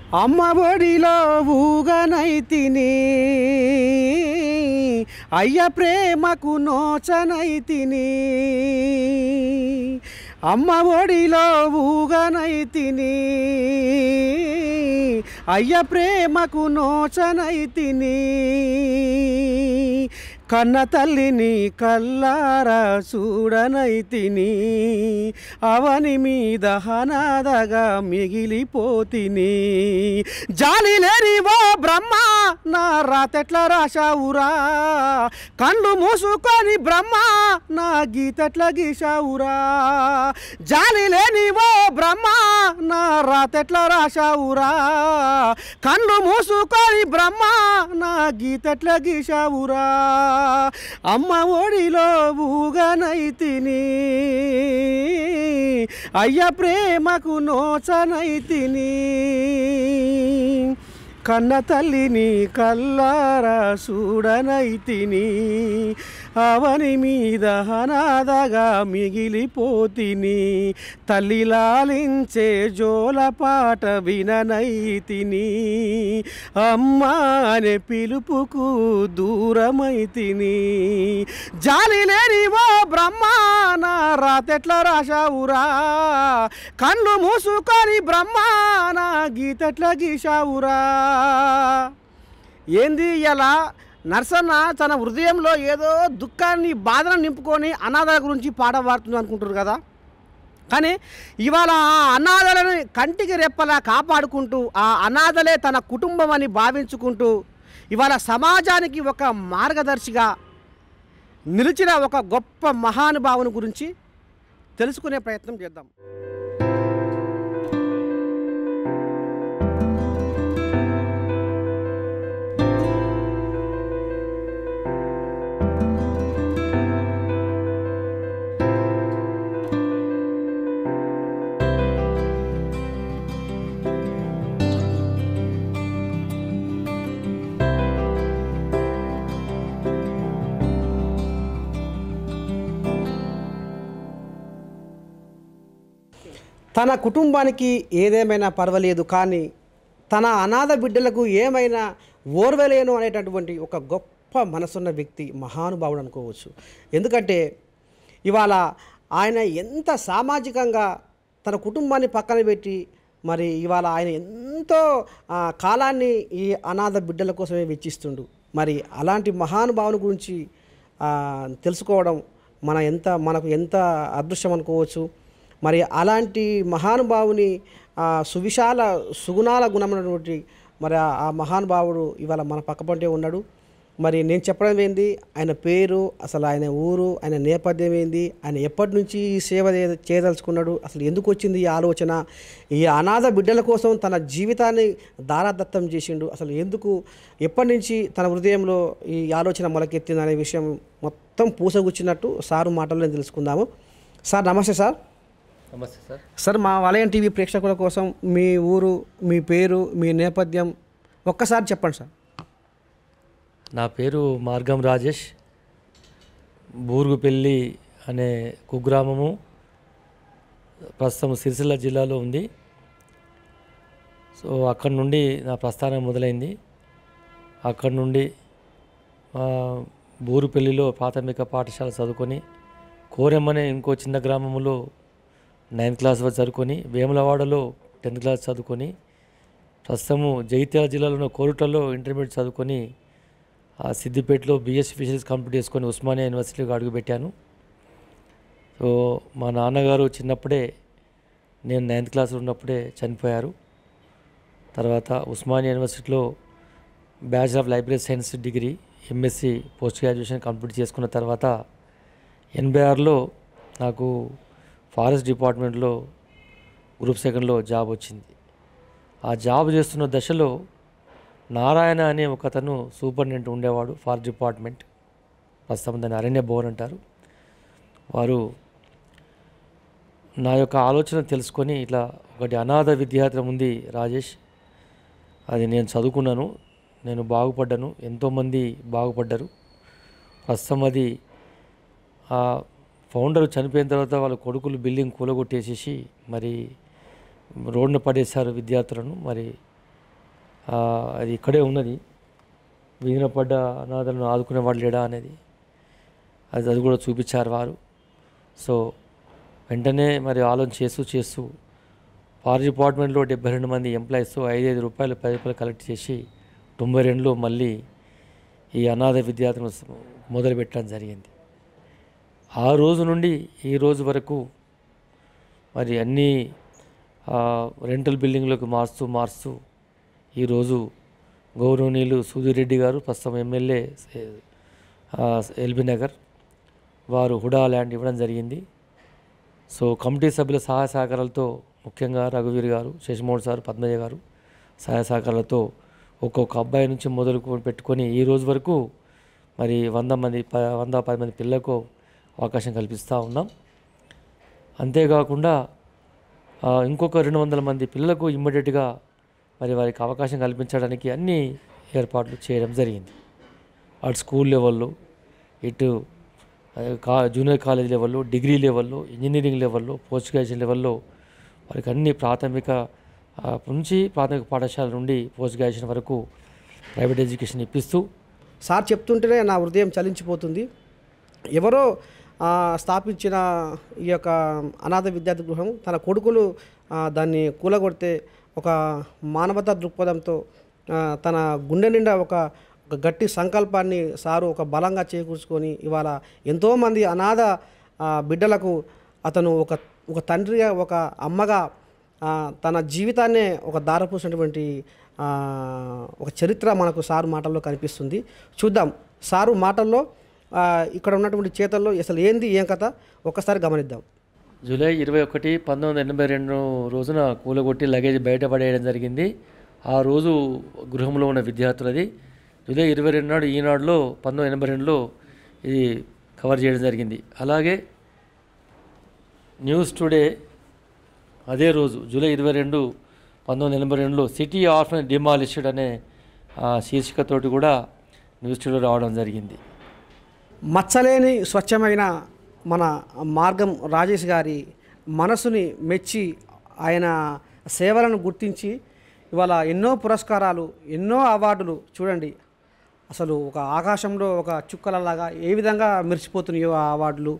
అమ్మ ఒడిలో ఊగనైతిని అయ్య ప్రేమకు నోచనైతిని అమ్మ ఒడిలో ఊగనైతిని అయ్య ప్రేమకు నోచనైతిని కన్న తల్లిని కల్లారా చూడనైతిని అవని మీద హనాదగా మిగిలిపోతిని జాలి లేని ఓ బ్రహ్మ నా రాతెట్ల రాశావురా కళ్ళు మూసుకొని బ్రహ్మ నా గీతెట్ల గీశావురా జాలి లేని ఓ బ్రహ్మ నా రాతెట్ల రాశావురా కళ్ళు మూసుకొని బ్రహ్మ నా గీతెట్ల గీశావురా అమ్మ ఒడిలో ఊగనైతిని అయ్య ప్రేమకు నోచనైతిని కన్న తల్లిని కల్లారా చూడనైతిని అవని మీద అనాథగా మిగిలిపోతిని తల్లి లాలించే జోలపాట విననైతిని అమ్మ అనే పిలుపుకు దూరమైతిని జాలి లేని ఓ బ్రహ్మ నా రాతెట్ల రాశావురా కళ్ళు మూసుకొని బ్రహ్మ నా గీతెట్ల గీశావురా ఏంది ఇలా నర్సన్న తన హృదయంలో ఏదో దుఃఖాన్ని బాధను నింపుకొని అనాథల గురించి పాట పాడుతుంది అనుకుంటారు కదా కానీ ఇవాళ ఆ అనాథలను కంటికి రెప్పలా కాపాడుకుంటూ ఆ అనాథలే తన కుటుంబం అని భావించుకుంటూ ఇవాళ సమాజానికి ఒక మార్గదర్శిగా నిలిచిన ఒక గొప్ప మహానుభావుని గురించి తెలుసుకునే ప్రయత్నం చేద్దాం తన కుటుంబానికి ఏదేమైనా పర్వాలేదు కానీ తన అనాథ బిడ్డలకు ఏమైనా ఓర్వలేను అనేటటువంటి ఒక గొప్ప మనసున్న వ్యక్తి మహానుభావుడు అనుకోవచ్చు ఎందుకంటే ఇవాళ ఆయన ఎంత సామాజికంగా తన కుటుంబాన్ని పక్కన పెట్టి మరి ఇవాళ ఆయన ఎంతో ఆ, కాలాన్ని ఈ అనాథ బిడ్డల కోసమే వెచ్చిస్తుండు మరి అలాంటి మహానుభావుని గురించి ఆ, తెలుసుకోవడం మన ఎంత మనకు ఎంత అదృష్టం అనుకోవచ్చు మరి అలాంటి మహానుభావుని ఆ సువిశాల సుగుణాల గుణమైనటువంటి మరి ఆ- ఆ మహానుభావుడు ఇవాళ మన పక్కపంటే ఉన్నాడు మరి నేను చెప్పడం ఏంది ఆయన పేరు అసలు ఆయన ఊరు ఆయన నేపథ్యం ఏంది ఆయన ఎప్పటి నుంచి ఈ సేవ చే- చేయదలుచుకున్నాడు అసలు ఎందుకు వచ్చింది ఈ ఆలోచన ఈ అనాథ బిడ్డల కోసం తన జీవితాన్ని దారాదత్తం చేసిండు అసలు ఎందుకు ఎప్పటి నుంచి తన హృదయంలో ఈ ఆలోచన మొలకెత్తింది అనే విషయం మొత్తం పూసగుచ్చినట్టు సారు మాటల్లో తెలుసుకుందాము సార్ నమస్తే సార్ నమస్తే సార్ సార్ మా వలయం టీవీ ప్రేక్షకుల కోసం మీ ఊరు మీ పేరు మీ నేపథ్యం ఒక్కసారి చెప్పండి సార్ నా పేరు మార్గం రాజేష్ బూరుగుపల్లి అనే కుగ్రామము ప్రస్తుతం సిరిసిల్ల జిల్లాలో ఉంది సో అక్కడి నుండి నా ప్రస్థానం మొదలైంది అక్కడి నుండి ఆ, బూరుపల్లిలో ప్రాథమిక పాఠశాల చదువుకొని కోరెమ్మనే ఇంకో చిన్న గ్రామంలో నైన్త్ క్లాస్ వరకు చదువుకొని వేములవాడలో టెన్త్ క్లాస్ చదువుకొని ప్రస్తుతము జగిత్యాల జిల్లాలోని కోరుటలో ఇంటర్మీడియట్ చదువుకొని ఆ సిద్దిపేటలో బీఎస్సీ ఫిషరీస్ కంప్లీట్ చేసుకొని ఉస్మానియా యూనివర్సిటీలో అడుగుపెట్టాను సో మా నాన్నగారు చిన్నప్పుడే నేను నైన్త్ క్లాస్లో ఉన్నప్పుడే చనిపోయారు తర్వాత ఉస్మానియా యూనివర్సిటీలో bachelor of library science degree MSc post graduation complete చేసుకున్న తర్వాత ఎనభై ఆరులో నాకు ఫారెస్ట్ డిపార్ట్మెంట్లో గ్రూప్ సెకండ్లో జాబ్ వచ్చింది ఆ జాబ్ చేస్తున్న దశలో నారాయణ అనే ఒక అతను సూపరింటెండెంట్ ఉండేవాడు ఫారెస్ట్ డిపార్ట్మెంట్ ప్రస్తుతం దాన్ని అరణ్య భవన్ అంటారు వారు నా యొక్క ఆలోచన తెలుసుకొని ఇట్లా ఒకటి అనాథ విద్యార్థి ఉంది రాజేష్ అది నేను చదువుకున్నాను నేను బాగుపడ్డాను ఎంతోమంది బాగుపడ్డారు ప్రస్తుతం అది ఆ ఫౌండర్ చనిపోయిన తర్వాత వాళ్ళ కొడుకులు బిల్డింగ్ కూలగొట్టేసేసి మరి రోడ్డున పడేశారు విద్యార్థులను మరి ఆ, అది ఇక్కడే ఉన్నది వీధిన పడ్డ అనాథలను ఆదుకునేవాడు లేడా అనేది అది అది కూడా చూపించారు వారు సో వెంటనే మరి ఆలోచన చేస్తూ చేస్తూ వారి డిపార్ట్మెంట్లో డెబ్బై రెండు మంది ఎంప్లాయీస్ ఐదైదు రూపాయలు పది రూపాయలు కలెక్ట్ చేసి తొంభై రెండులో మళ్ళీ ఈ అనాథ విద్యార్థులను మొదలుపెట్టడం జరిగింది ఆ రోజు నుండి ఈ రోజు వరకు మరి అన్ని ఆ, రెంటల్ బిల్డింగ్లకు మారుస్తూ మారుస్తూ ఈరోజు గౌరవనీయులు సూదిరెడ్డి గారు ప్రస్తుతం ఎమ్మెల్యే ఎల్బీ నగర్ వారు హుడా ల్యాండ్ ఇవ్వడం జరిగింది సో కమిటీ సభ్యుల సహాయ సహకారాలతో ముఖ్యంగా రఘువీర్ గారు శశిమోహన్ సార్ పద్మయ్య గారు సహాయ సహకారాలతో ఒక్కొక్క అబ్బాయి నుంచి మొదలు పెట్టుకొని ఈ రోజు వరకు మరి వంద మంది ప వంద పది మంది పిల్లలకు అవకాశం కల్పిస్తూ ఉన్నాం అంతేకాకుండా ఆ, ఇంకొక రెండు వందల మంది పిల్లలకు ఇమ్మీడియట్గా మరి వారికి అవకాశం కల్పించడానికి అన్ని ఏర్పాట్లు చేయడం జరిగింది అటు స్కూల్ లెవెల్లో ఇటు ఆ, కా జూనియర్ కాలేజ్ లెవెల్లో డిగ్రీ లెవెల్లో ఇంజనీరింగ్ లెవెల్లో పోస్ట్ గ్రాడ్యుయేషన్ లెవెల్లో వారికి అన్ని ప్రాథమిక ఆ, నుంచి ప్రాథమిక పాఠశాల నుండి పోస్ట్ గ్రాడ్యుయేషన్ వరకు ప్రైవేట్ ఎడ్యుకేషన్ ఇప్పిస్తూ సార్ చెప్తుంటేనే నా హృదయం చలించిపోతుంది ఎవరో ఆ, స్థాపించిన ఈ యొక్క అనాథ విద్యార్థి గృహం తన కొడుకులు ఆ, దాన్ని కూలగొడితే ఒక మానవతా దృక్పథంతో ఆ, తన గుండె నిండా ఒక ఒక గట్టి సంకల్పాన్ని సారు ఒక బలంగా చేకూర్చుకొని ఇవాళ ఎంతోమంది అనాథ ఆ, బిడ్డలకు అతను ఒక ఒక తండ్రిగా ఒక అమ్మగా ఆ, తన జీవితాన్నే ఒక దారపూసినటువంటి ఆ, ఒక చరిత్ర మనకు సారు మాటల్లో కనిపిస్తుంది చూద్దాం సారు మాటల్లో ఆ, ఇక్కడ ఉన్నటువంటి చేతల్లో అసలు ఏంది ఏం కథ ఒక్కసారి గమనిద్దాం జూలై ఇరవై ఒకటి పంతొమ్మిది వందల ఎనభై రెండు రోజున కూలగొట్టి లగేజ్ బయటపడేయడం జరిగింది ఆ రోజు గృహంలో ఉన్న విద్యార్థులది జూలై ఇరవై రెండు నాడు ఈనాడులో పంతొమ్మిది వందల ఎనభై రెండులో ఇది కవర్ చేయడం జరిగింది అలాగే న్యూస్ టుడే అదే రోజు జూలై ఇరవై రెండు పంతొమ్మిది వందల ఎనభై రెండులో సిటీ ఆర్ఫన్ డిమాలిష్డ్ అనే ఆ, శీర్షికతోటి కూడా న్యూస్ టుడే రావడం జరిగింది మచ్చలేని స్వచ్ఛమైన మన మార్గం రాజేష్ గారి మనసుని మెచ్చి ఆయన సేవలను గుర్తించి ఇవాళ ఎన్నో పురస్కారాలు ఎన్నో అవార్డులు చూడండి అసలు ఒక ఆకాశంలో ఒక చుక్కలలాగా ఏ విధంగా మెరిసిపోతున్నాయో ఆ అవార్డులు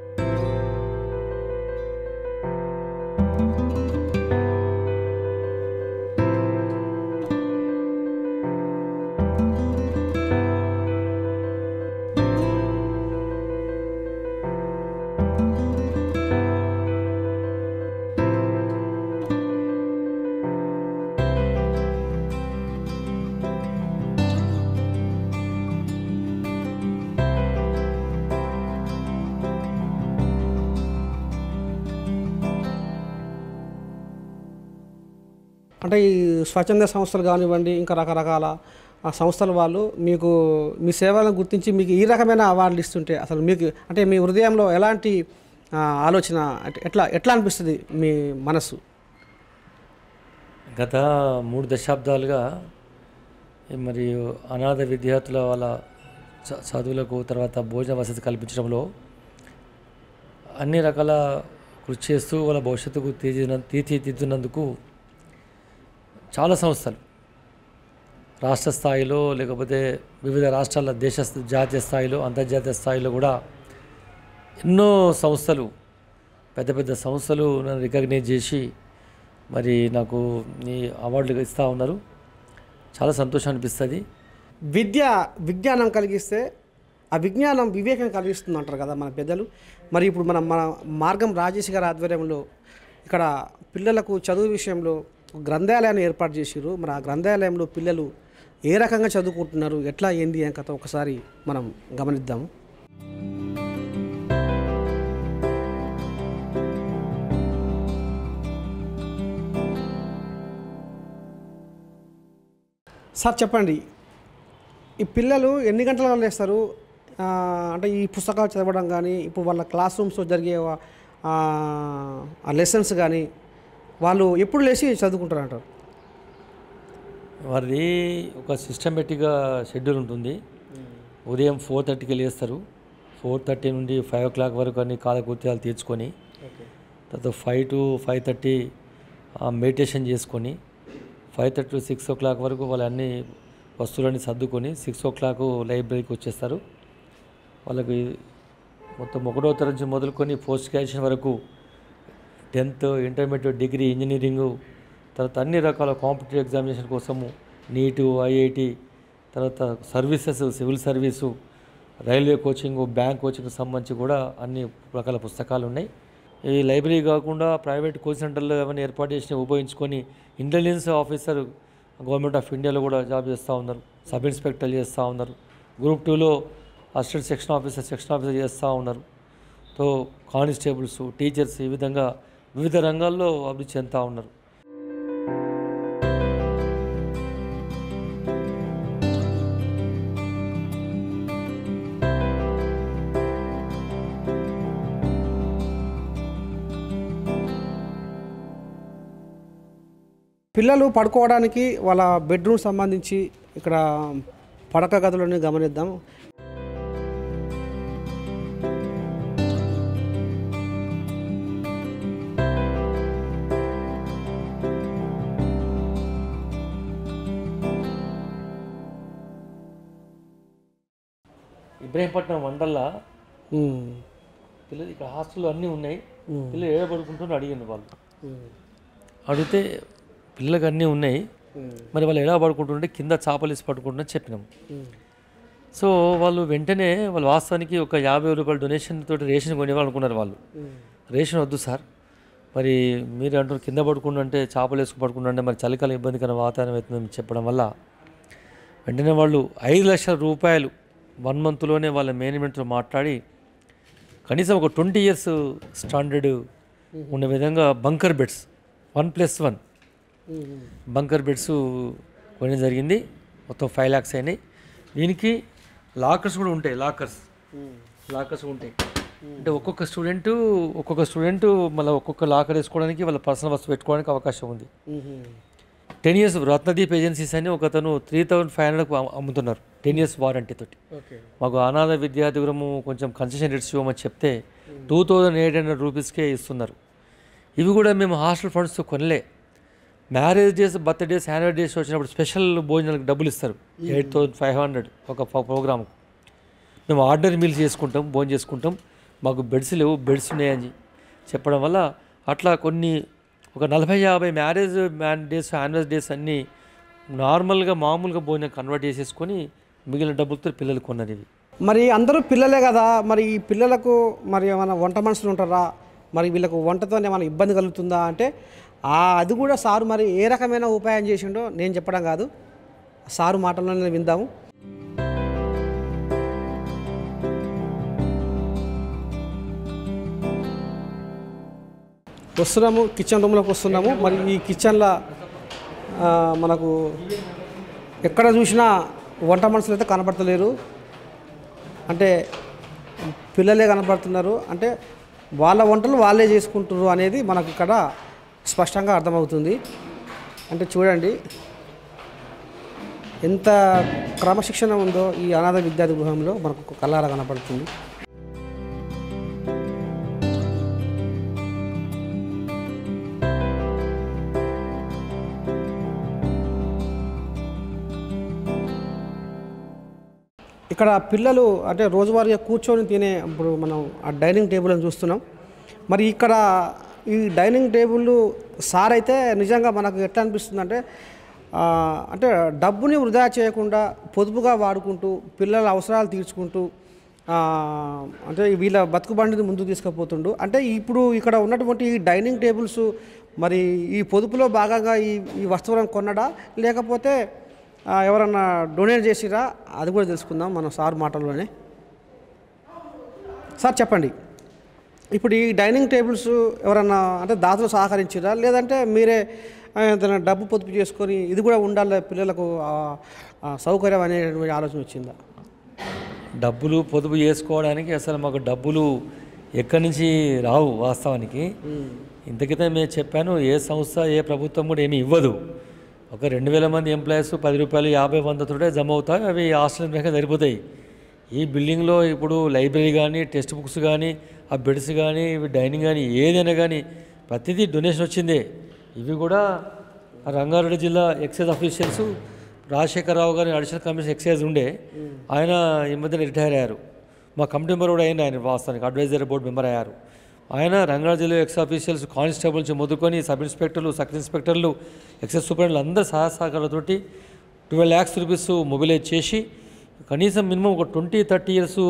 అంటే ఈ స్వచ్ఛంద సంస్థలు కానివ్వండి ఇంకా రకరకాల ఆ సంస్థల వాళ్ళు మీకు మీ సేవలను గుర్తించి మీకు ఈ రకమైన అవార్డులు ఇస్తుంటే అసలు మీకు అంటే మీ హృదయంలో ఎలాంటి ఆ, ఆలోచన అంటే ఎట్లా ఎట్లా అనిపిస్తుంది మీ మనసు గత మూడు దశాబ్దాలుగా ఈ మరి అనాథ విద్యార్థుల వాళ్ళ చ- చదువులకు తర్వాత భోజన వసతి కల్పించడంలో అన్ని రకాల కృషి చేస్తూ వాళ్ళ భవిష్యత్తుకు తీర్చిన తీర్చిదిద్దున్నందుకు చాలా సంస్థలు రాష్ట్ర స్థాయిలో లేకపోతే వివిధ రాష్ట్రాల దేశ స్థ- జాతీయ స్థాయిలో అంతర్జాతీయ స్థాయిలో కూడా ఎన్నో సంస్థలు పెద్ద పెద్ద సంస్థలు నన్ను రికగ్నైజ్ చేసి మరి నాకు ఈ అవార్డులు ఇస్తూ ఉన్నారు చాలా సంతోషం అనిపిస్తుంది విద్య విజ్ఞానం కలిగిస్తే ఆ విజ్ఞానం వివేకం కలిగిస్తుంది అంటారు కదా మన పెద్దలు మరి ఇప్పుడు మన మన మార్గం రాజేష్ గారి ఆధ్వర్యంలో ఇక్కడ పిల్లలకు చదువు విషయంలో ఒక గ్రంథాలయాన్ని ఏర్పాటు చేసిర్రు మరి ఆ గ్రంథాలయంలో పిల్లలు ఏ రకంగా చదువుకుంటున్నారు ఎట్లా ఏంది ఏం కథ ఒకసారి మనం గమనిద్దాము సార్ చెప్పండి ఈ పిల్లలు ఎన్ని గంటల లేస్తారు ఆ, అంటే ఈ పుస్తకాలు చదవడం కానీ ఇప్పుడు వాళ్ళ క్లాస్ రూమ్స్లో జరిగే ఆ, ఆ లెసన్స్ కానీ వాళ్ళు ఎప్పుడు లేచి చదువుకుంటారు అంటారు వారిది ఒక సిస్టమేటిక్గా షెడ్యూల్ ఉంటుంది ఉదయం ఫోర్ థర్టీకి లేస్తారు ఫోర్ థర్టీ నుండి ఫైవ్ ఓ క్లాక్ వరకు అన్ని కాలకృత్యాలు తీర్చుకొని తర్వాత five to five thirty meditation చేసుకొని five thirty to six o'clock వరకు వాళ్ళు అన్ని వస్తువులన్నీ సర్దుకొని సిక్స్ ఓ క్లాక్ లైబ్రరీకి వచ్చేస్తారు వాళ్ళకి మొత్తం ఒకటో తరగతి నుంచి మొదలుకొని పోస్ట్ గ్రాడ్యుయేషన్ వరకు టెన్త్ ఇంటర్మీడియట్ డిగ్రీ ఇంజనీరింగు తర్వాత అన్ని రకాల కాంపిటేటివ్ ఎగ్జామినేషన్ కోసము నీటు ఐఐటి తర్వాత services civil service railway coaching bank coaching సంబంధించి కూడా అన్ని రకాల పుస్తకాలు ఉన్నాయి ఈ లైబ్రరీ కాకుండా ప్రైవేట్ కోచింగ్ సెంటర్లు ఏమైనా ఏర్పాటు చేసి ఉపయోగించుకొని ఇంటెలిజెన్స్ ఆఫీసర్ గవర్నమెంట్ ఆఫ్ ఇండియాలో కూడా జాబ్ చేస్తూ ఉన్నారు సబ్ ఇన్స్పెక్టర్ చేస్తూ ఉన్నారు గ్రూప్ టూలో assistant section officer section officer చేస్తూ ఉన్నారు తో కానిస్టేబుల్స్ టీచర్స్ ఈ విధంగా వివిధ రంగాల్లో అభివృద్ధి చెందుతూ ఉన్నారు పిల్లలు పడుకోవడానికి వాళ్ళ బెడ్రూమ్ సంబంధించి ఇక్కడ పడక గదులని గమనిద్దాం ఇబ్రహీంపట్నం మండల్లో ఉమ్, పిల్లలు ఇక్కడ హాస్టల్లో అన్నీ ఉన్నాయి ఉమ్, పిల్లలు ఏడ పడుకుంటున్నారు అడిగింది వాళ్ళు ఉమ్, అడిగితే పిల్లలకు అన్నీ ఉన్నాయి ఉమ్, మరి వాళ్ళు ఎలా పడుకుంటుంటే కింద చాపలేసి పడుకుంటున్నా చెప్పినాం ఉమ్, సో వాళ్ళు వెంటనే వాళ్ళు వాస్తవానికి ఒక యాభై రూపాయల డొనేషన్ తోటి రేషన్ కొనేవాలనుకున్నారు వాళ్ళు ఉమ్, రేషన్ వద్దు సార్ మరి మీరు అంటారు కింద పడుకుంటుంటే చేపలు వేసుకు పడుకుంటుంటే మరి చలికాలం ఇబ్బందికర వాతావరణం అవుతుందని చెప్పడం వల్ల వెంటనే వాళ్ళు ఐదు లక్షల రూపాయలు వన్ మంత్లోనే వాళ్ళ మేనేజ్మెంట్తో మాట్లాడి కనీసం ఒక ట్వంటీ ఇయర్స్ స్టాండర్డ్ ఉన్న విధంగా bunker beds one plus one um, bunker beds కొనడం జరిగింది మొత్తం ఫైవ్ ల్యాక్స్ అయినాయి దీనికి లాకర్స్ కూడా ఉంటాయి లాకర్స్ ఉమ్, లాకర్స్ ఉంటాయి అంటే ఒక్కొక్క స్టూడెంట్ ఒక్కొక్క స్టూడెంట్ మళ్ళీ ఒక్కొక్క లాకర్ వేసుకోవడానికి వాళ్ళ పర్సనల్ వస్తువు పెట్టుకోవడానికి అవకాశం ఉంది um, ten years Ratnadeep agencies అని ఒక అతను త్రీ థౌజండ్ ఫైవ్ హండ్రెడ్కి అమ్ముతున్నారు టెన్ ఇయర్స్ వారంటీ తోటి ఓకే మాకు అనాథ విద్యార్థులము కొంచెం కన్సెషన్ రేట్స్ ఇవ్వమని చెప్తే టూ థౌజండ్ ఎయిట్ హండ్రెడ్ రూపీస్కే ఇస్తున్నారు ఇవి కూడా మేము హాస్టల్ ఫండ్స్తో కొనలే marriage days birthdays annual days వచ్చినప్పుడు స్పెషల్ భోజనాలకు డబ్బులు ఇస్తారు ఎయిట్ థౌజండ్ ఫైవ్ హండ్రెడ్ ఒక ప్రోగ్రామ్ మేము ఆర్డర్ మీల్స్ చేసుకుంటాం భోజనం చేసుకుంటాం మాకు బెడ్స్ లేవు బెడ్స్ ఉన్నాయని చెప్పడం వల్ల అట్లా కొన్ని ఒక నలభై యాభై marriage man days annual days అన్నీ నార్మల్గా మామూలుగా భోజనం కన్వర్ట్ చేసేసుకొని మిగిలిన డబ్బులతో పిల్లలు కొన్నారు ఇవి మరి అందరూ పిల్లలే కదా మరి ఈ పిల్లలకు మరి ఏమైనా వంట మనుషులు ఉంటారా మరి వీళ్ళకు వంటతో ఏమైనా ఇబ్బంది కలుగుతుందా అంటే ఆ అది కూడా సారు మరి ఏ రకమైన ఉపాయం చేసిండో నేను చెప్పడం కాదు సారు మాటల్లోనే విందాము వస్తున్నాము కిచెన్ రూమ్లోకి వస్తున్నాము మరి ఈ కిచెన్లో ఆ, మనకు ఎక్కడ చూసినా వంట మనుషులు అయితే కనపడతలేరు అంటే పిల్లలే కనపడుతున్నారు అంటే వాళ్ళ వంటలు వాళ్ళే చేసుకుంటున్నారు అనేది మనకు ఇక్కడ స్పష్టంగా అర్థమవుతుంది అంటే చూడండి ఎంత క్రమశిక్షణ ఉందో ఈ అనాథ విద్యార్థి గృహంలో మనకు కళ్ళారా కనపడుతుంది ఇక్కడ పిల్లలు అంటే రోజువారీగా కూర్చొని తినే ఇప్పుడు మనం ఆ డైనింగ్ టేబుల్ అని చూస్తున్నాం మరి ఇక్కడ ఈ డైనింగ్ టేబుల్ సార్ అయితే నిజంగా మనకు ఎట్లా అనిపిస్తుంది అంటే ఆ, అంటే డబ్బుని వృధా చేయకుండా పొదుపుగా వాడుకుంటూ పిల్లల అవసరాలు తీర్చుకుంటూ ఆ, అంటే వీళ్ళ బతుకు బండిని ముందుకు తీసుకుపోతుండు అంటే ఇప్పుడు ఇక్కడ ఉన్నటువంటి ఈ డైనింగ్ టేబుల్స్ మరి ఈ పొదుపులో భాగంగా ఈ ఈ వస్తువులను కొన్నడా లేకపోతే ఆ, ఎవరన్నా డొనేట్ చేసిరా అది కూడా తెలుసుకుందాం మన సార్ మాటల్లోనే సార్ చెప్పండి ఇప్పుడు ఈ డైనింగ్ టేబుల్స్ ఎవరన్నా అంటే దాతలు సహకరించిరా లేదంటే మీరే ఆ, ఏదైనా డబ్బు పొదుపు చేసుకొని ఇది కూడా ఉండాలి పిల్లలకు ఆ, ఆ, సౌకర్యం అనేటువంటి ఆలోచన వచ్చిందా డబ్బులు పొదుపు చేసుకోవడానికి అసలు మాకు డబ్బులు ఎక్కడి నుంచి రావు వాస్తవానికి ఇంతకితే మేము చెప్పాను ఏ సంస్థ ఏ ప్రభుత్వం కూడా ఏమీ ఇవ్వదు ఒక రెండు వేల మంది ఎంప్లాయీస్ పది రూపాయలు యాభై వంద తోటే జమ అవుతాయి అవి హాస్టల్ మీద సరిపోతాయి ఈ బిల్డింగ్లో ఇప్పుడు లైబ్రరీ కానీ టెక్స్ట్ బుక్స్ కానీ ఆ బెడ్స్ కానీ ఇవి డైనింగ్ కానీ ఏదైనా కానీ ప్రతిదీ డొనేషన్ వచ్చిందే ఇవి కూడా ఆ రంగారెడ్డి జిల్లా ఎక్సైజ్ అఫీషియల్స్ రాజశేఖరరావు గారి అడిషనల్ కమిషనర్ ఎక్సైజ్ ఉండే ఆయన ఈ మధ్యన రిటైర్ అయ్యారు మా కమిటీ మెంబర్ కూడా అయింది ఆయన వాస్తవానికి అడ్వైజరీ బోర్డు మెంబర్ అయ్యారు ఆయన రంగారెడ్డి జిల్లా ఎక్స్ ఆఫీషియల్స్ కానిస్టేబుల్ నుంచి మొదలుకొని సబ్ ఇన్స్పెక్టర్లు సబ్ ఇన్స్పెక్టర్లు ఎక్సైజ్ సూపరింటెండెంట్లు అందరు సహాయ సహకారాలతోటి ట్వెల్వ్ ల్యాక్స్ రూపీస్ మొబిలైజ్ చేసి కనీసం మినిమం ఒక ట్వంటీ థర్టీ ఇయర్స్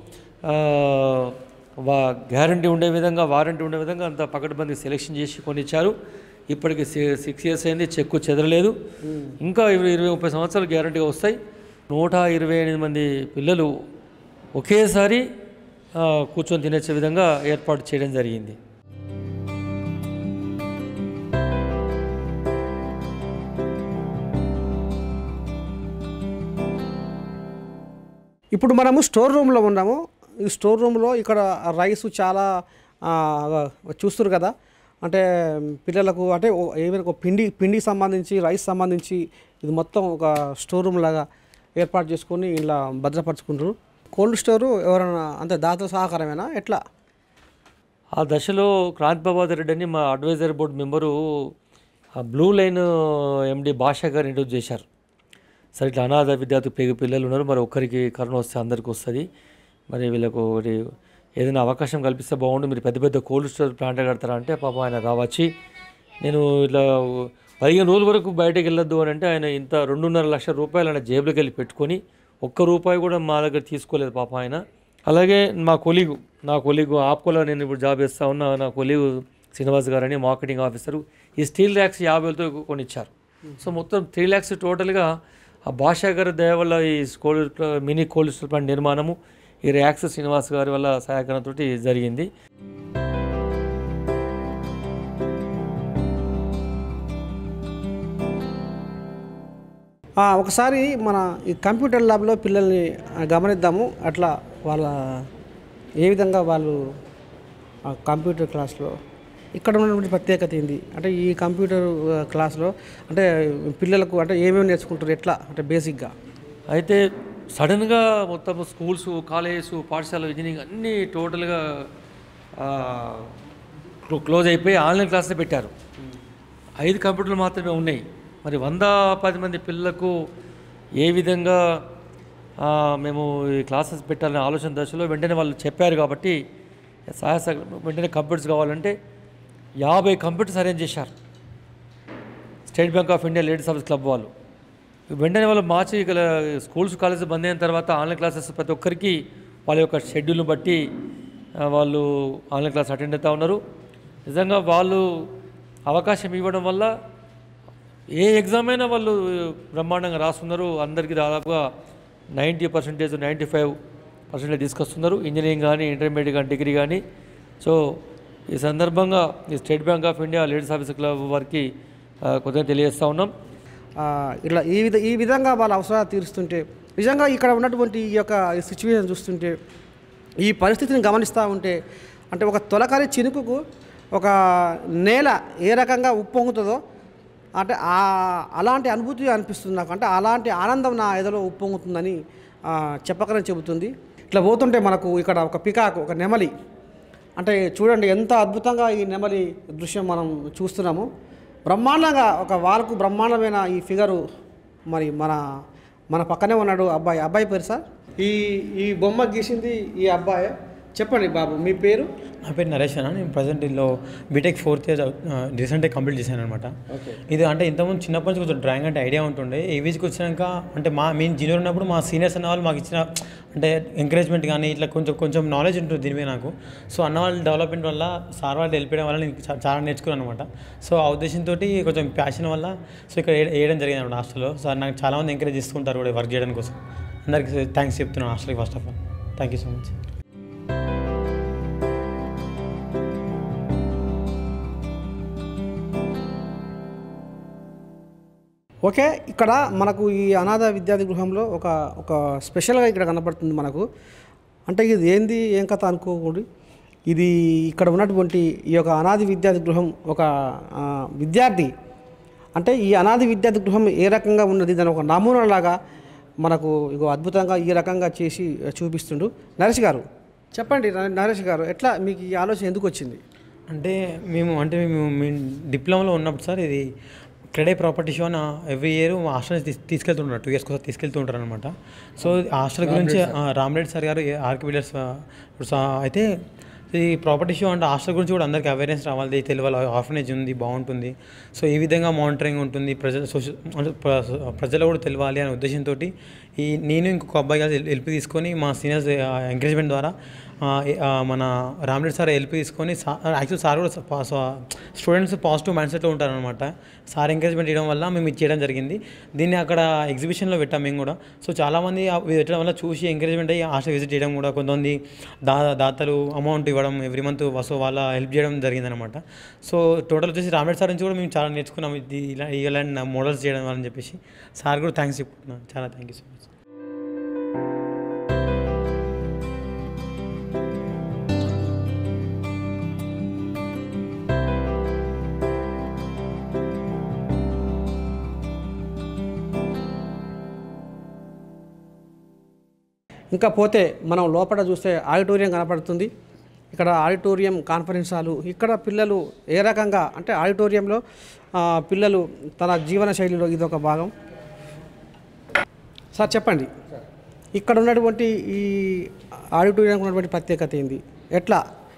వా గ్యారంటీ ఉండే విధంగా వారంటీ ఉండే విధంగా అంత పకడ్బందీ సెలెక్షన్ చేసి కొనిచ్చారు ఇప్పటికి సిక్స్ ఇయర్స్ అయింది చెక్కు చెదరలేదు ఇంకా ఇరవై ఇరవై ముప్పై సంవత్సరాలు గ్యారంటీగా వస్తాయి నూట ఇరవై ఎనిమిది మంది పిల్లలు ఒకేసారి ఆ, కూర్చొని తినేసే విధంగా ఏర్పాటు చేయడం జరిగింది ఇప్పుడు మనము స్టోర్ రూమ్లో ఉన్నాము ఈ స్టోర్ రూమ్లో ఇక్కడ రైస్ చాలా ఆ, చూస్తున్నారు కదా అంటే పిల్లలకు అంటే ఓ- ఏమైనా ఒక పిండి పిండికి సంబంధించి రైస్ సంబంధించి ఇది మొత్తం ఒక స్టోర్ రూమ్ లాగా ఏర్పాటు చేసుకొని ఇలా భద్రపరుచుకుంటారు కోల్డ్ స్టోరు ఎవరైనా అంటే దాతల సహకారమేనా ఎట్లా ఆ దశలో క్రాంతి బాబాద్ రెడ్డి అని మా అడ్వైజరీ బోర్డు మెంబరు ఆ బ్లూ లైన్ ఎండి భాషా గారు ఇంట్రొడ్యూస్ చేశారు సరే ఇట్లా అనాథ విద్యార్థి పేగు పిల్లలు ఉన్నారు మరి ఒక్కరికి కరోనా వస్తే అందరికి వస్తుంది మరి వీళ్ళకు ఒకటి ఏదైనా అవకాశం కల్పిస్తే బాగుండు మీరు పెద్ద పెద్ద కోల్డ్ స్టోర్ ప్లాంట్ కడతారా అంటే పాప ఆయన రావచ్చి నేను ఇట్లా పదిహేను రోజుల వరకు బయటకు వెళ్ళొద్దు అని అంటే ఆయన ఇంత రెండున్నర లక్షల రూపాయలు ఆయన జేబులోకి వెళ్ళి పెట్టుకొని ఒక్క రూపాయి కూడా మా దగ్గర తీసుకోలేదు పాప ఆయన అలాగే మా కొలీగు నా కొలీగు ఆప్కోలో నేను ఇప్పుడు జాబ్ చేస్తా ఉన్నా నా కొలీగు శ్రీనివాస్ గారు అని మార్కెటింగ్ ఆఫీసరు ఈ స్టీల్ ర్యాక్స్ యాభై వేలతో కొనిచ్చారు సో మొత్తం త్రీ ల్యాక్స్ టోటల్గా ఆ భాషా గారి దయ వల్ల ఈ cold mini cold store plant నిర్మాణము ఈ ర్యాక్స్ శ్రీనివాస్ గారి వల్ల సహాయకరంతో జరిగింది ఆ, ఒకసారి మన ఈ కంప్యూటర్ ల్యాబ్లో పిల్లల్ని ఆ, గమనిద్దాము అట్లా వాళ్ళ ఏ విధంగా వాళ్ళు ఆ కంప్యూటర్ క్లాస్లో ఇక్కడ ఉన్నటువంటి ప్రత్యేకత ఏంది అంటే ఈ కంప్యూటర్ ఆ, క్లాస్లో అంటే పిల్లలకు అంటే ఏమేమి నేర్చుకుంటారు ఎట్లా అంటే బేసిక్గా అయితే సడన్గా మొత్తం స్కూల్స్ కాలేజెస్ పాఠశాల ఇంజనీరింగ్ అన్నీ టోటల్గా ఆ, క్లో- క్లోజ్ అయిపోయి ఆన్లైన్ క్లాసులు పెట్టారు ఐదు కంప్యూటర్లు మాత్రమే ఉన్నాయి మరి వంద పది మంది పిల్లలకు ఏ విధంగా ఆ, మేము ఈ క్లాసెస్ పెట్టాలనే ఆలోచన దశలో వెంటనే వాళ్ళు చెప్పారు కాబట్టి సహాయ సహ- వెంటనే కంప్యూటర్స్ కావాలంటే యాభై కంప్యూటర్స్ అరేంజ్ చేశారు state bank of India ladies service club వాళ్ళు వెంటనే వాళ్ళు మార్చి ఇక్కడ స్కూల్స్ కాలేజెస్ బంద్ అయిన తర్వాత ఆన్లైన్ క్లాసెస్ ప్రతి ఒక్కరికి వాళ్ళ యొక్క షెడ్యూల్ని బట్టి ఆ, వాళ్ళు ఆన్లైన్ క్లాస్ అటెండ్ అవుతూ ఉన్నారు నిజంగా వాళ్ళు అవకాశం ఇవ్వడం వల్ల ఏ ఎగ్జామ్ అయినా వాళ్ళు బ్రహ్మాండంగా రాస్తున్నారు అందరికీ దాదాపుగా ninety percentage ninety five percentage తీసుకొస్తున్నారు ఇంజనీరింగ్ కానీ ఇంటర్మీడియట్ కానీ డిగ్రీ కానీ సో ఈ సందర్భంగా ఈ state bank of India ladies office club వారికి ఆ, కొద్దిగా తెలియజేస్తూ ఉన్నాం ఆ, ఇట్లా ఈ విధ ఈ విధంగా వాళ్ళ అవసరాలు తీరుస్తుంటే నిజంగా ఇక్కడ ఉన్నటువంటి ఈ యొక్క సిచ్యువేషన్ చూస్తుంటే ఈ పరిస్థితిని గమనిస్తూ ఉంటే అంటే ఒక తొలకరి చినుకుకు ఒక నేల ఏ రకంగా ఉప్పొంగుతుందో అంటే ఆ అలాంటి అనుభూతి అనిపిస్తుంది నాకు అంటే అలాంటి ఆనందం నా ఎదలో ఉప్పొంగుతుందని ఆ, చెప్పకనే చెబుతుంది ఇట్లా పోతుంటే మనకు ఇక్కడ ఒక పికాకు ఒక నెమలి అంటే చూడండి ఎంత అద్భుతంగా ఈ నెమలి దృశ్యం మనం చూస్తున్నాము బ్రహ్మాండంగా ఒక వాళ్ళకు బ్రహ్మాండమైన ఈ ఫిగరు మరి మన మన పక్కనే ఉన్నాడు అబ్బాయి అబ్బాయి పేరు సార్ ఈ ఈ బొమ్మ గీసింది ఈ అబ్బాయి చెప్పండి బాబు మీ పేరు నా పేరు నరేష్ అన్న నేను ప్రజెంట్ ఇందులో బీటెక్ ఫోర్త్ ఇయర్ రీసెంట్గా కంప్లీట్ చేశాను అనమాట ఇది అంటే ఇంతకుముందు చిన్నప్పటి నుంచి కొంచెం డ్రాయింగ్ అంటే ఐడియా ఉంటుండే ఈ వీజ్కి వచ్చినాక అంటే మా మేము జూనియర్ ఉన్నప్పుడు మా సీనియర్స్ అన్న వాళ్ళు మాకు ఇచ్చిన అంటే ఎంకరేజ్మెంట్ కానీ ఇట్లా కొంచెం కొంచెం నాలెడ్జ్ ఉంటుంది దీని మీద నాకు సో అన్న వాళ్ళ డెవలప్మెంట్ వల్ల సార్ వాళ్ళు వెళ్ళిపోయడం వల్ల నేను చా- చాలా నేర్చుకున్నాను అనమాట సో ఆ ఉద్దేశంతో కొంచెం ప్యాషన్ వల్ల సో ఇక్కడ వేయ- వేయడం జరిగింది అనమాట హాస్టల్లో సో నాకు చాలామంది ఎంకరేజ్ ఇస్తుంటారు కూడా వర్క్ చేయడం కోసం అందరికీ థ్యాంక్స్ చెప్తున్నాను హాస్టల్కి first of all thank you so much okay ఇక్కడ మనకు ఈ అనాథ విద్యార్థి గృహంలో ఒక ఒక స్పెషల్గా ఇక్కడ కనపడుతుంది మనకు అంటే ఇది ఏంది ఏం కథ అనుకోకూడదు ఇది ఇక్కడ ఉన్నటువంటి ఈ యొక్క అనాథ విద్యార్థి గృహం ఒక ఆ, విద్యార్థి అంటే ఈ అనాథ విద్యార్థి గృహం ఏ రకంగా ఉన్నది దాని ఒక నమూనాలాగా మనకు ఇగో అద్భుతంగా ఈ రకంగా చేసి చూపిస్తుండు నరేష్ గారు చెప్పండి న- నరేష్ గారు ఎట్లా మీకు ఈ ఆలోచన ఎందుకు వచ్చింది అంటే మేము అంటే మేము మేము డిప్లొమాలో ఉన్నప్పుడు సార్ ఇది క్రెడే ప్రాపర్టీ షో అని ఎవ్రీ ఇయర్ మా హాస్టల్ తీస్ తీసుకెళ్తుంటారు టూ ఇయర్స్ కోసం తీసుకెళ్తూ ఉంటారు అనమాట సో ఆ హాస్టల్ గురించి రామరెడ్డి సార్ గారు ఆర్కి బిల్డర్స్ అయితే ఈ ప్రాపర్టీ షో అంటే హాస్టల్ గురించి కూడా అందరికీ అవేర్నెస్ రావాలి తెలియాలి ఆర్ఫనేజ్ ఉంది బాగుంటుంది సో ఈ విధంగా మానిటరింగ్ ఉంటుంది ప్రజల సోషల్ అంటే ప్ర- ప్రజలు కూడా తెలియాలి అనే ఉద్దేశంతో ఈ నేను ఇంకొక అబ్బాయి కలిసి హెల్ప్ తీసుకొని మా సీనియర్స్ ఎంకరేజ్మెంట్ ద్వారా ఆ, ఏ- ఆ, మన రామరెడ్డి సార్ హెల్ప్ తీసుకొని యాక్చువల్ సార్ కూడా స్టూడెంట్స్ పాజిటివ్ మైండ్ సెట్లో ఉంటారనమాట సార్ ఎంకరేజ్మెంట్ చేయడం వల్ల మేము ఇది చేయడం జరిగింది దీన్ని అక్కడ ఎగ్జిబిషన్లో పెట్టాం మేము కూడా సో చాలామంది ఆ ఇది పెట్టడం వల్ల చూసి ఎంకరేజ్మెంట్ అయ్యి హాస్టల్ విజిట్ చేయడం కూడా కొంతమంది దా దాతలు అమౌంట్ ఇవ్వడం ఎవ్రీ మంత్ సో వాళ్ళ హెల్ప్ చేయడం జరిగిందనమాట సో టోటల్ వచ్చేసి రామరెడ్డి సార్ నుంచి కూడా మేము చాలా నేర్చుకున్నాం ఇది ఇలా ఇలాంటి మోడల్స్ చేయడం అని చెప్పేసి సార్ కూడా థ్యాంక్స్ చెప్పుకుంటున్నాను చాలా థ్యాంక్ యూ సో మచ్ ఇంకా పోతే మనం లోపల చూస్తే ఆడిటోరియం కనపడుతుంది ఇక్కడ ఆడిటోరియం కాన్ఫరెన్స్ హాలు ఇక్కడ పిల్లలు ఏ రకంగా అంటే ఆడిటోరియంలో ఆ, పిల్లలు తన జీవన శైలిలో ఇది ఒక భాగం సార్ చెప్పండి ఇక్కడ ఉన్నటువంటి ఈ ఆడిటోరియంకి ఉన్నటువంటి ప్రత్యేకత ఏంది ఎట్లా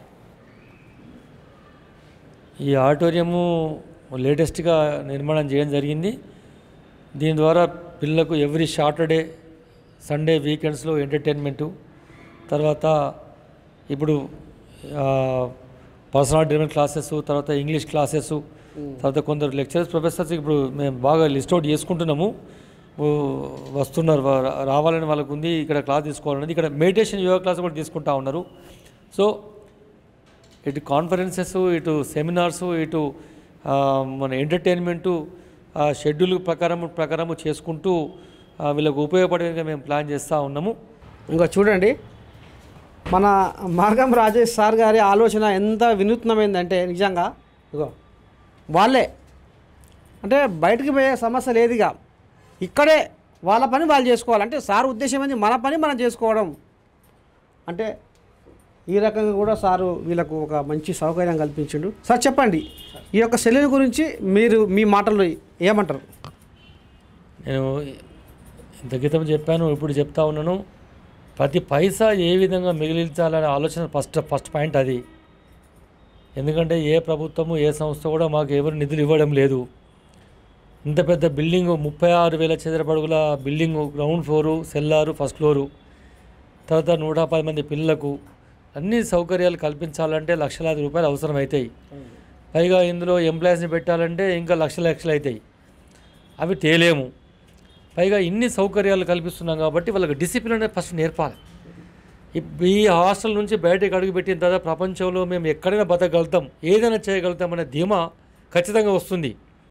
ఈ ఆడిటోరియము లేటెస్ట్గా నిర్మాణం చేయడం జరిగింది దీని ద్వారా పిల్లలకు ఎవ్రీ సాటర్డే సండే వీకెండ్స్లో ఎంటర్టైన్మెంటు తర్వాత ఇప్పుడు పర్సనల్ డెవలప్మెంట్ క్లాసెస్ తర్వాత ఇంగ్లీష్ క్లాసెస్ తర్వాత కొందరు లెక్చరర్స్ ప్రొఫెసర్స్ ఇప్పుడు మేము బాగా లిస్ట్ అవుట్ చేసుకుంటున్నాము ఓ, వస్తున్నారు వా- రావాలని వాళ్ళకు ఉంది ఇక్కడ క్లాస్ తీసుకోవాలనేది ఇక్కడ మెడిటేషన్ యోగా క్లాస్ కూడా తీసుకుంటా ఉన్నారు సో ఇటు కాన్ఫరెన్సెస్ ఇటు సెమినార్స్ ఇటు ఆ, మన ఎంటర్టైన్మెంటు షెడ్యూల్ ప్రకారం ప్రకారము చేసుకుంటూ ఆ, వీళ్ళకు ఉపయోగపడేవిగా మేము ప్లాన్ చేస్తూ ఉన్నాము ఇంకా చూడండి మన మార్గం రాజేష్ సార్ గారి ఆలోచన ఎంత వినూత్నమైందంటే నిజంగా ఇగో వాళ్ళే అంటే బయటికి పోయే సమస్య లేదుగా ఇక్కడే వాళ్ళ పని వాళ్ళు చేసుకోవాలి అంటే సార్ ఉద్దేశం ఏంది మన పని మనం చేసుకోవడం అంటే ఈ రకంగా కూడా సారు వీళ్ళకు ఒక మంచి సౌకర్యం కల్పించిండు సార్ చెప్పండి ఈ యొక్క సెలూన్ గురించి మీరు మీ మాటల్లో ఏమంటారు నేను ఇంత క్రితం చెప్పాను ఇప్పుడు చెప్తా ఉన్నాను ప్రతి పైసా ఏ విధంగా మిగిలించాలనే ఆలోచన ఫస్ట్ ఫస్ట్ పాయింట్ అది ఎందుకంటే ఏ ప్రభుత్వము ఏ సంస్థ కూడా మాకు ఎవరు నిధులు ఇవ్వడం లేదు ఇంత పెద్ద బిల్డింగ్ ముప్పై ఆరు వేల చదరపడుగుల building ground floor cellar first floor తర్వాత నూట పది మంది పిల్లలకు అన్ని సౌకర్యాలు కల్పించాలంటే లక్షలాది రూపాయలు అవసరం అవుతాయి పైగా ఇందులో ఎంప్లాయీస్ని పెట్టాలంటే ఇంకా లక్షల లక్షలు అవుతాయి అవి తేలేము పైగా ఇన్ని సౌకర్యాలు కల్పిస్తున్నాం కాబట్టి వాళ్ళకి డిసిప్లిన్ అనేది ఫస్ట్ నేర్పాలి ఈ- ఈ హాస్టల్ నుంచి బయటకు అడుగు పెట్టిన తర్వాత ప్రపంచంలో మేము ఎక్కడైనా బతకగలుగుతాం ఏదైనా చేయగలుగుతాం అనే ధీమా ఖచ్చితంగా వస్తుంది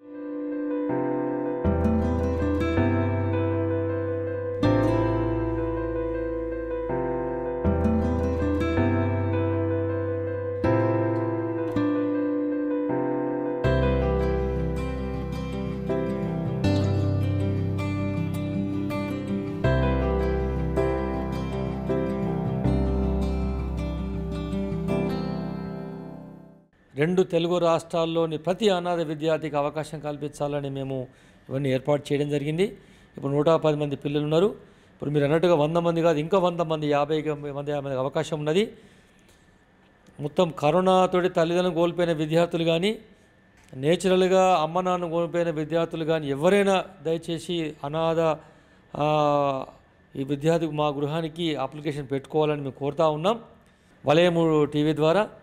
రెండు తెలుగు రాష్ట్రాల్లోని ప్రతి అనాథ విద్యార్థికి అవకాశం కల్పించాలని మేము ఇవన్నీ ఏర్పాటు చేయడం జరిగింది ఇప్పుడు నూట పది మంది పిల్లలు ఉన్నారు ఇప్పుడు మీరు అన్నట్టుగా వంద మంది కాదు ఇంకా వంద మంది యాభై మంది యాభై మందికి అవకాశం ఉన్నది మొత్తం కరోనాతోటి తల్లిదండ్రులు కోల్పోయిన విద్యార్థులు కానీ నేచురల్గా అమ్మ నాన్న కోల్పోయిన విద్యార్థులు కానీ ఎవరైనా దయచేసి అనాథ ఆ, ఈ విద్యార్థికి మా గృహానికి అప్లికేషన్ పెట్టుకోవాలని మేము కోరుతా ఉన్నాం వలయము టీవీ ద్వారా